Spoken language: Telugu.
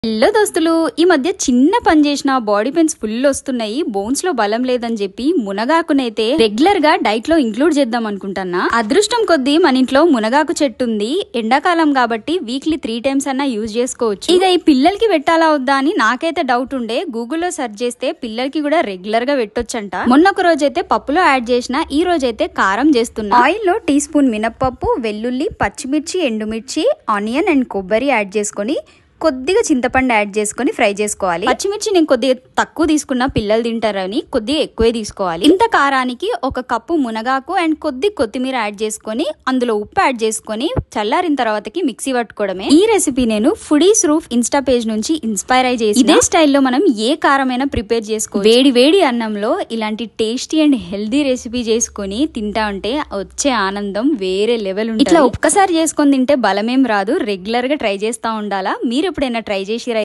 హలో దోస్తులు ఈ మధ్య చిన్న పని చేసిన బాడీ పెయిన్స్ ఫుల్ వస్తున్నాయి బోన్స్ లో బలం లేదని చెప్పి మునగాకునైతే రెగ్యులర్ గా డైట్ లో ఇంక్లూడ్ చేద్దాం అనుకుంటున్నా అదృష్టం కొద్దీ మన ఇంట్లో మునగాకు చెట్టు ఉంది ఎండాకాలం కాబట్టి వీక్లీ త్రీ టైమ్స్ అన్నా యూజ్ చేసుకోవచ్చు ఇక ఈ పిల్లలకి పెట్టాలా వద్దా అని నాకైతే డౌట్ ఉండే గూగుల్లో సెర్చ్ చేస్తే పిల్లలకి కూడా రెగ్యులర్ గా పెట్టొచ్చంట మొన్న ఒక రోజైతే పప్పులో యాడ్ చేసిన ఈ రోజైతే కారం చేస్తున్నా ఆయిల్ లో టీ స్పూన్ మినప్పప్పు వెల్లుల్లి పచ్చిమిర్చి ఎండుమిర్చి ఆనియన్ అండ్ కొబ్బరి యాడ్ చేసుకొని కొద్దిగా చింతపండు యాడ్ చేసుకొని ఫ్రై చేసుకోవాలి పచ్చిమిర్చి నేను కొద్దిగా తక్కువ తీసుకున్నా పిల్లలు తింటారని కొద్దిగా ఎక్కువే తీసుకోవాలి ఇంత కారానికి ఒక కప్పు మునగాకు అండ్ కొద్ది కొత్తిమీర యాడ్ చేసుకొని అందులో ఉప్పు యాడ్ చేసుకొని చల్లారిన తర్వాతకి మిక్సీ పట్టుకోవడమే ఈ రెసిపీ నేను ఫుడీస్ రూఫ్ ఇన్స్టా పేజ్ నుంచి ఇన్స్పైర్ అయి చేసి ఇదే స్టైల్లో మనం ఏ కారమైనా ప్రిపేర్ చేసుకో వేడి వేడి అన్నంలో ఇలాంటి టేస్టీ అండ్ హెల్దీ రెసిపీ చేసుకొని తింటా ఉంటే వచ్చే ఆనందం వేరే లెవెల్ ఉంటుంది ఇట్లా ఒక్కసారి చేసుకొని తింటే బలమేం రాదు రెగ్యులర్ గా ట్రై చేస్తా ఉండాలా మీరు ఎప్పుడైనా ట్రై చేసి